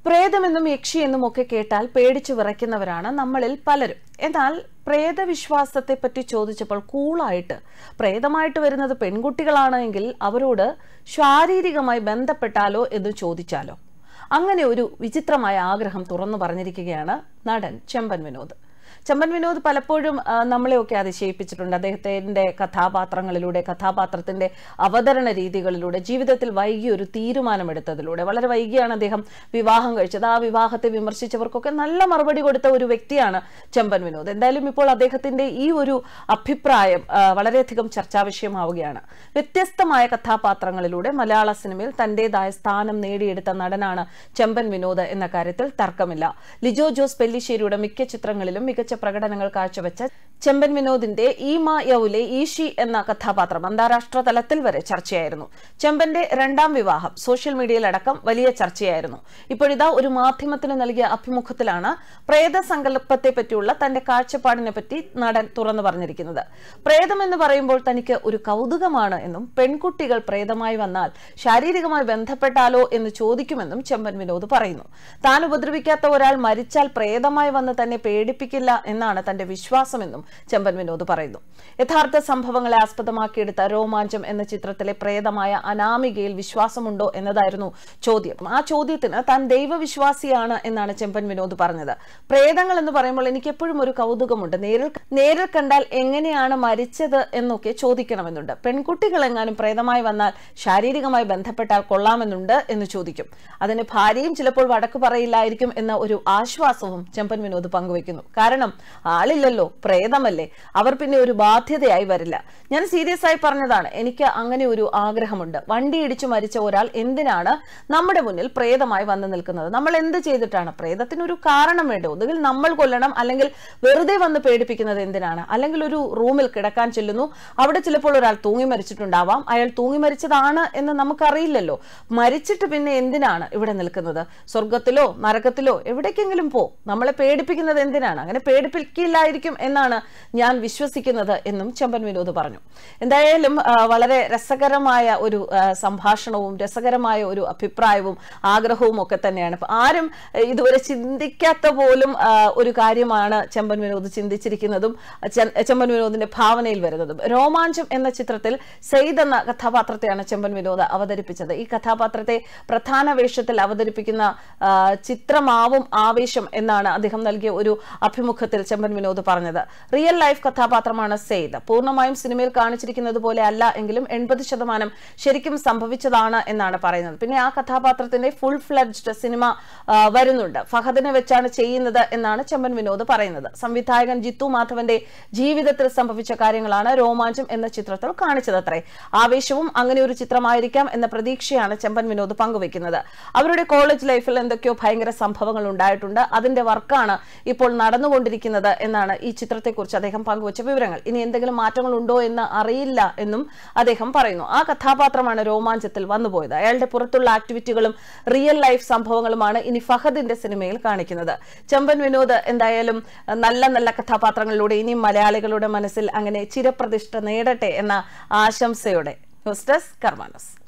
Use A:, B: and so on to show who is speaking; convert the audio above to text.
A: പ്രേതമെന്നും യക്ഷിയെന്നും ഒക്കെ കേട്ടാൽ പേടിച്ചു വിറയ്ക്കുന്നവരാണ് നമ്മളിൽ പലരും എന്നാൽ പ്രേതവിശ്വാസത്തെ പറ്റി ചോദിച്ചപ്പോൾ കൂളായിട്ട് പ്രേതമായിട്ട് വരുന്നത് പെൺകുട്ടികളാണ് എങ്കിൽ അവരോട് ശാരീരികമായി ബന്ധപ്പെട്ടാലോ എന്ന് ചോദിച്ചാലോ അങ്ങനെ ഒരു വിചിത്രമായ ആഗ്രഹം തുറന്നു പറഞ്ഞിരിക്കുകയാണ് നടൻ ചെമ്പൻ വിനോദ് ചെമ്പൻ വിനോദ് പലപ്പോഴും ആ, നമ്മളെയൊക്കെ അതിശയിപ്പിച്ചിട്ടുണ്ട് അദ്ദേഹത്തിന്റെ കഥാപാത്രങ്ങളിലൂടെ കഥാപാത്രത്തിന്റെ അവതരണ രീതികളിലൂടെ ജീവിതത്തിൽ വൈകി ഒരു തീരുമാനമെടുത്തതിലൂടെ വളരെ വൈകിയാണ് അദ്ദേഹം വിവാഹം കഴിച്ചത് ആ വിവാഹത്തെ വിമർശിച്ചവർക്കൊക്കെ നല്ല മറുപടി കൊടുത്ത ഒരു വ്യക്തിയാണ് ചെമ്പൻ വിനോദ് എന്തായാലും ഇപ്പോൾ അദ്ദേഹത്തിന്റെ ഈ ഒരു അഭിപ്രായം ആ, വളരെയധികം ചർച്ചാ വിഷയമാവുകയാണ് വ്യത്യസ്തമായ കഥാപാത്രങ്ങളിലൂടെ മലയാള സിനിമയിൽ തന്റേതായ സ്ഥാനം നേടിയെടുത്ത നടനാണ് ചെമ്പൻ വിനോദ് എന്ന കാര്യത്തിൽ തർക്കമില്ല ലിജോ ജോസ് പെല്ലിശ്ശേരിയുടെ മിക്ക ചിത്രങ്ങളിലും മികച്ച പ്രകടനങ്ങൾ കാഴ്ചവെച്ച ചെമ്പൻ വിനോദിന്റെ ഈമ യൗലെ ഈഷി എന്ന കഥാപാത്രം അന്താരാഷ്ട്ര തലത്തിൽ വരെ ചർച്ചയായിരുന്നു ചെമ്പന്റെ രണ്ടാം വിവാഹം സോഷ്യൽ മീഡിയയിലടക്കം വലിയ ചർച്ചയായിരുന്നു ഇപ്പോഴിതാ ഒരു മാധ്യമത്തിന് നൽകിയ അഭിമുഖത്തിലാണ് പ്രേത സങ്കല്പത്തെ പറ്റിയുള്ള തന്റെ കാഴ്ചപ്പാടിനെ പറ്റി നടൻ തുറന്നു പറഞ്ഞിരിക്കുന്നത് പ്രേതം എന്ന് പറയുമ്പോൾ തനിക്ക് ഒരു കൗതുകമാണ് എന്നും പെൺകുട്ടികൾ പ്രേതമായി വന്നാൽ ശാരീരികമായി ബന്ധപ്പെട്ടാലോ എന്ന് ചോദിക്കുമെന്നും ചെമ്പൻ വിനോദ് പറയുന്നു താൻ ഉപദ്രവിക്കാത്ത ഒരാൾ മരിച്ചാൽ പ്രേതമായി വന്ന് തന്നെ പേടിപ്പിക്കില്ല എന്നാണ് തന്റെ വിശ്വാസമെന്നും ചെമ്പൻ വിനോദ് പറയുന്നു യഥാർത്ഥ സംഭവങ്ങളെ ആസ്പദമാക്കിയെടുത്ത രോമാഞ്ചം എന്ന ചിത്രത്തിലെ പ്രേതമായ അനാമികയിൽ വിശ്വാസമുണ്ടോ എന്നതായിരുന്നു ചോദ്യം ആ ചോദ്യത്തിന് താൻ ദൈവവിശ്വാസിയാണ് എന്നാണ് ചെമ്പൻ വിനോദ് പറഞ്ഞത് പ്രേതങ്ങൾ എന്ന് പറയുമ്പോൾ എനിക്ക് എപ്പോഴും ഒരു കൗതുകമുണ്ട് നേരിൽ നേരിൽ കണ്ടാൽ എങ്ങനെയാണ് മരിച്ചത് എന്നൊക്കെ ചോദിക്കണമെന്നുണ്ട് പെൺകുട്ടികൾ എങ്ങാനും പ്രേതമായി വന്നാൽ ശാരീരികമായി ബന്ധപ്പെട്ടാൽ കൊള്ളാമെന്നുണ്ട് എന്ന് ചോദിക്കും അതിന് ഭാര്യയും ചിലപ്പോൾ വടക്ക് പറയില്ലായിരിക്കും എന്ന ഒരു ആശ്വാസവും ചെമ്പൻ വിനോദ് പങ്കുവെക്കുന്നു കാരണം ആളില്ലല്ലോ പ്രേതമല്ലേ അവർ പിന്നെ ഒരു ബാധ്യതയായി വരില്ല ഞാൻ സീരിയസ് ആയി പറഞ്ഞതാണ് എനിക്ക് അങ്ങനെ ഒരു ആഗ്രഹമുണ്ട് വണ്ടി ഇടിച്ചു മരിച്ച ഒരാൾ എന്തിനാണ് നമ്മുടെ മുന്നിൽ പ്രേതമായി വന്നു നിൽക്കുന്നത് നമ്മൾ എന്ത് ചെയ്തിട്ടാണ് പ്രേതത്തിന് ഒരു കാരണം വേണ്ടേ ഒന്നുകിൽ നമ്മൾ കൊല്ലണം അല്ലെങ്കിൽ വെറുതെ വന്ന് പേടിപ്പിക്കുന്നത് എന്തിനാണ് അല്ലെങ്കിൽ ഒരു റൂമിൽ കിടക്കാൻ ചെല്ലുന്നു അവിടെ ചിലപ്പോൾ ഒരാൾ തൂങ്ങി മരിച്ചിട്ടുണ്ടാവാം അയാൾ തൂങ്ങി മരിച്ചതാണ് എന്ന് നമുക്കറിയില്ലല്ലോ മരിച്ചിട്ട് പിന്നെ എന്തിനാണ് ഇവിടെ നിൽക്കുന്നത് സ്വർഗത്തിലോ നരകത്തിലോ എവിടേക്കെങ്കിലും പോ നമ്മളെ പേടിപ്പിക്കുന്നത് എന്തിനാണ് അങ്ങനെ പേടിപ്പിക്കില്ലായിരിക്കും എന്നാണ് ഞാൻ വിശ്വസിക്കുന്നത് എന്നും ചെമ്പൻ വിനോദ് പറഞ്ഞു എന്തായാലും ആ, വളരെ രസകരമായ ഒരു ആ, സംഭാഷണവും രസകരമായ ഒരു അഭിപ്രായവും ആഗ്രഹവും ഒക്കെ തന്നെയാണ് ഇപ്പൊ ആരും ഏഹ്, ഇതുവരെ ചിന്തിക്കാത്ത പോലും ആ, ഒരു കാര്യമാണ് ചെമ്പൻ വിനോദ് ചിന്തിച്ചിരിക്കുന്നതും ചെ- ചെമ്പൻ വിനോദിന്റെ ഭാവനയിൽ വരുന്നതും രോമാഞ്ചം എന്ന ചിത്രത്തിൽ സെയ്ദ് എന്ന കഥാപാത്രത്തെയാണ് ചെമ്പൻ വിനോദ് അവതരിപ്പിച്ചത് ഈ കഥാപാത്രത്തെ പ്രധാന വേഷത്തിൽ അവതരിപ്പിക്കുന്ന ആ, ചിത്രമാവും ആവേശം എന്നാണ് അദ്ദേഹം നൽകിയ ഒരു അഭിമുഖത്തിൽ ചെമ്പൻ വിനോദ് പറഞ്ഞത് റിയൽ ലൈഫ് കഥാപാത്രമാണ് സെയ്ദ് പൂർണ്ണമായും സിനിമയിൽ കാണിച്ചിരിക്കുന്നത് പോലെ അല്ല എങ്കിലും എൺപത് ശതമാനം ശരിക്കും സംഭവിച്ചതാണ് എന്നാണ് പറയുന്നത് പിന്നെ ആ കഥാപാത്രത്തിന്റെ ഫുൾ ഫ്ലഡ്ജ്ഡ് സിനിമ ആ, വരുന്നുണ്ട് ഫഹദിനെ വെച്ചാണ് ചെയ്യുന്നത് എന്നാണ് ചെമ്പൻ വിനോദ് പറയുന്നത് സംവിധായകൻ ജിത്തു മാധവന്റെ ജീവിതത്തിൽ സംഭവിച്ച കാര്യങ്ങളാണ് രോമാഞ്ചം എന്ന ചിത്രത്തിൽ കാണിച്ചതത്രേ ആവേശവും അങ്ങനെ ഒരു ചിത്രമായിരിക്കാം എന്ന പ്രതീക്ഷയാണ് ചെമ്പൻ വിനോദ് പങ്കുവെക്കുന്നത് അവരുടെ കോളേജ് ലൈഫിൽ എന്തൊക്കെയോ ഭയങ്കര സംഭവങ്ങൾ ഉണ്ടായിട്ടുണ്ട് അതിന്റെ വർക്കാണ് ഇപ്പോൾ നടന്നുകൊണ്ടിരിക്കുന്നത് എന്നാണ് ഈ ചിത്രത്തെക്കുറിച്ച് അദ്ദേഹം പങ്കുവച്ച വിവരങ്ങൾ ഇനി എന്തെങ്കിലും മാറ്റങ്ങൾ ഉണ്ടോ എന്ന് അറിയില്ല എന്നും അദ്ദേഹം പറയുന്നു ആ കഥാപാത്രമാണ് രോമാഞ്ചത്തിൽ വന്നുപോയത് അയാളുടെ പുറത്തുള്ള ആക്ടിവിറ്റികളും റിയൽ ലൈഫ് സംഭവങ്ങളുമാണ് ഇനി ഫഹദിന്റെ സിനിമയിൽ കാണിക്കുന്നത് ചെമ്പൻ വിനോദ് എന്തായാലും അഹ്, നല്ല നല്ല കഥാപാത്രങ്ങളിലൂടെ ഇനിയും മലയാളികളുടെ മനസ്സിൽ അങ്ങനെ ചിരപ്രതിഷ്ഠ നേടട്ടെ എന്ന ആശംസയോടെ ന്യൂസ് ഡെസ്ക് കർമാനസ്